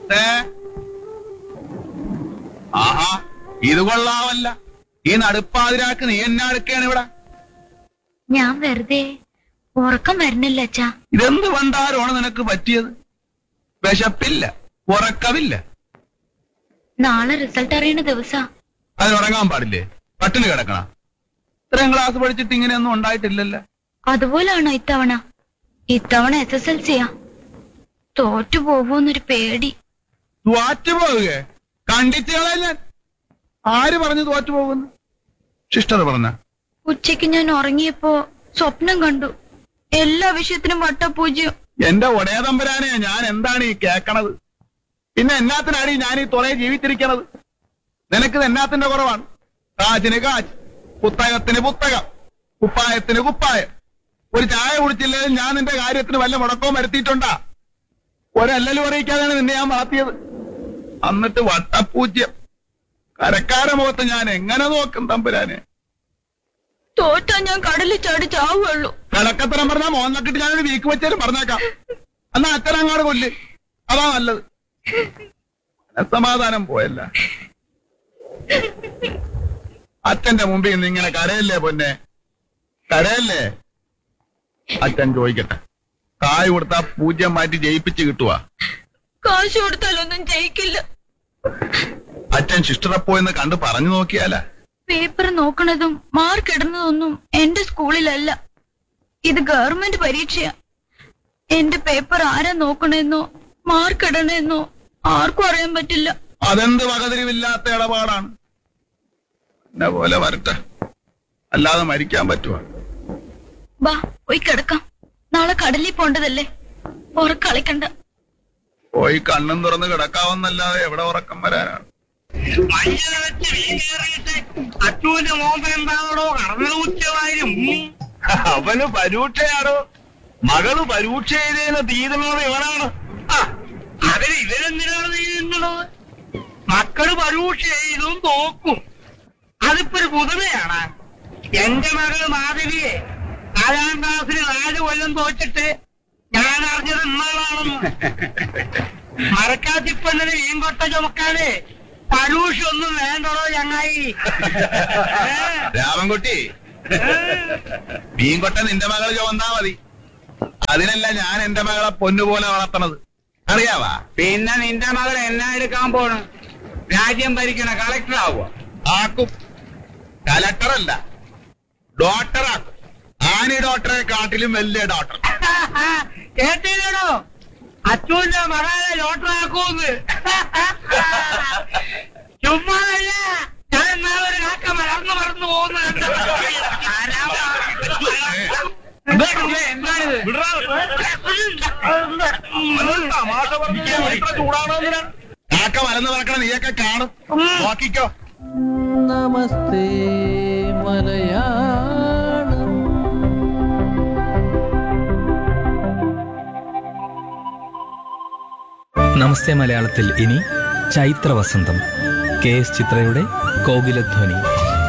മുത്തേ ആഹാ ഇത് കൊള്ളാവല്ല ഈ നടുപ്പാതിരാക്ക് നീ എന്നാ എടുക്കുകയാണ് ഇവിടെ ഞാൻ വെറുതെ ഉറക്കം വരണില്ല അച്ഛാ ഇതെന്ത് പണ്ടാരമാണ് നിനക്ക് പറ്റിയത് വിശപ്പില്ല ഉറക്കമില്ല നാളെ റിസൾട്ട് അറിയണ ദിവസാ അത് ഉറങ്ങാൻ പാടില്ലേ പട്ടിണി കിടക്കണ ഇത്രയും ക്ലാസ് പഠിച്ചിട്ട് ഇങ്ങനെയൊന്നും ഉണ്ടായിട്ടില്ലല്ലോ അതുപോലാണോ ഇത്തവണ ഇത്തവണ എസ് എസ് എൽ സിയാ തോറ്റു പോവൂന്നൊരു പേടി തോറ്റു പോവുകയെ കണ്ടിട്ട് കളയാൻ ഞാൻ ആര് പറഞ്ഞു തോറ്റു പോകുന്നു ശിഷ്ടത പറഞ്ഞ ഉച്ചയ്ക്ക് ഞാൻ ഉറങ്ങിയപ്പോ സ്വപ്നം കണ്ടു എല്ലാ വിഷയത്തിനും വട്ടപൂജ്യം എന്റെ ഒടേതമ്പരാനെ ഞാൻ എന്താണ് ഈ കേക്കണത് പിന്നെ എന്നാത്തിനാണ് ഈ ഞാൻ ഈ തുറയെ ജീവിച്ചിരിക്കണത് നിനക്ക് ഇത് എന്നാത്തിന്റെ കുറവാണ് കാച്ചിന് കാച്ച് പുസ്തകത്തിന് പുസ്തകം കുപ്പായത്തിന് കുപ്പായം ഒരു ചായ കുടിച്ചില്ലെങ്കിലും ഞാൻ നിന്റെ കാര്യത്തിന് വല്ല മുടക്കവും വരുത്തിയിട്ടുണ്ടാ ഒരല്ലലും അറിയിക്കാതെയാണ് നിന്നെ ഞാൻ മാറ്റിയത് എന്നിട്ട് വട്ടപ്പൂജ്യം കരക്കാര മുഖത്ത് ഞാൻ എങ്ങനെ നോക്കും തമ്പുരാനെ തോറ്റാ ഞാൻ കടലിൽ ചാടി ചാവുള്ളൂ കിടക്കത്തരം പറഞ്ഞാൽ മോന്നക്കിട്ട് ഞാനൊരു വീക്ക് വെച്ചാലും പറഞ്ഞേക്കാം എന്നാ അച്ഛനങ്ങാട് കൊല്ല് അതാ നല്ലത് സമാധാനം പോയല്ല അച്ഛന്റെ മുമ്പിൽ നിന്ന് ഇങ്ങനെ കരയല്ലേ പൊന്നെ കരയല്ലേ അച്ഛൻ ചോദിക്കട്ടെ കായ് കൊടുത്താ പൂജ്യം മാറ്റി ജയിപ്പിച്ച് കിട്ടുവാ കാശ് കൊടുത്താലൊന്നും ജയിക്കില്ല അച്ഛൻ ശിഷ്ടറപ്പോയെന്ന് കണ്ട് പറഞ്ഞു നോക്കിയാലാ പേപ്പർ നോക്കണതും മാർക്ക് ഇടുന്നതൊന്നും എന്റെ സ്കൂളിലല്ല ഇത് ഗവൺമെന്റ് പരീക്ഷയാ എന്റെ പേപ്പർ ആരാ നോക്കണെന്നോ മാർക്ക് ഇടണെന്നോ ആർക്കും അറിയാൻ പറ്റില്ല അതെന്ത് വകതിരിവില്ലാത്ത ഇടപാടാണ് എന്നെ പോലെ വരട്ടെ അല്ലാതെ മരിക്കാൻ പറ്റുവാ ബാ പോയി കിടക്കാം നാളെ കടലിൽ പോണ്ടതല്ലേ ഉറക്കളിക്കണ്ട പോയി കണ്ണും തുറന്ന് കിടക്കാവുന്നല്ലാതെ എവിടെ ഉറക്കം വരാനാണ് മഞ്ഞൾ വെച്ച് വീങ്ങേറിയിട്ട് അച്ചുവിന്റെ മോമ്പൻ എന്താണോ കടന്നത് ഉച്ചമായും അവന് പരീക്ഷയാണോ മകള് പരീക്ഷ എഴുതിയെന്ന് തീരുന്നത് ഇവനാണ് ആ, അതിന് ഇവരെന്തിനാണ് ചെയ്യുന്നത് മക്കള് പരീക്ഷ എഴുതും നോക്കും അതിപ്പോ ഒരു പുതുമയാണ് എന്റെ മകള് മാധവിയെ നാലാം ക്ലാസ്സിൽ നാല് കൊല്ലം തോച്ചിട്ട് ഞാൻ അറിഞ്ഞത് ഇന്നാളാണെന്ന് മരക്കാത്തിപ്പന്നിന് വീങ്കൊട്ട ചുമക്കാന് പരൂഷ ഒന്നും വേണ്ടടോ ചങ്ങായി ഏ? രാമൻകുട്ടി മീൻകൊട്ട നിന്റെ മകള് ചുവന്നാ മതി അതിനല്ല ഞാൻ എന്റെ മകളെ പൊന്നുപോലെ വളർത്തണത് അറിയാവാ പിന്നെ നിന്റെ മകൾ എന്നാ എടുക്കാൻ പോണ് രാജ്യം ഭരിക്കണ കളക്ടർ ആവുക ആക്കും കലക്ടറല്ല ഡോക്ടറാക്കും ആനി ഡോക്ടറെ കാട്ടിലും വലിയ ഡോക്ടർ കേട്ടില്ലടോ അച്ഛന്റെ മകളെ ലോട്ടറാക്കൂന്ന് ചുമ്മാതല്ല ഞാൻ എന്നാളെ ഒരു കാക്ക മലർന്നു മറന്നു പോകുന്നുണ്ട് കാക്ക മലന്ന് പറക്കണ നീയൊക്കെ കാണും നോക്കിക്കോ നമസ്തേ മലയാളം നമസ്തേ മലയാളത്തിൽ ഇനി ചൈത്രവസന്തം കെ എസ് ചിത്രയുടെ കോകിലധ്വനി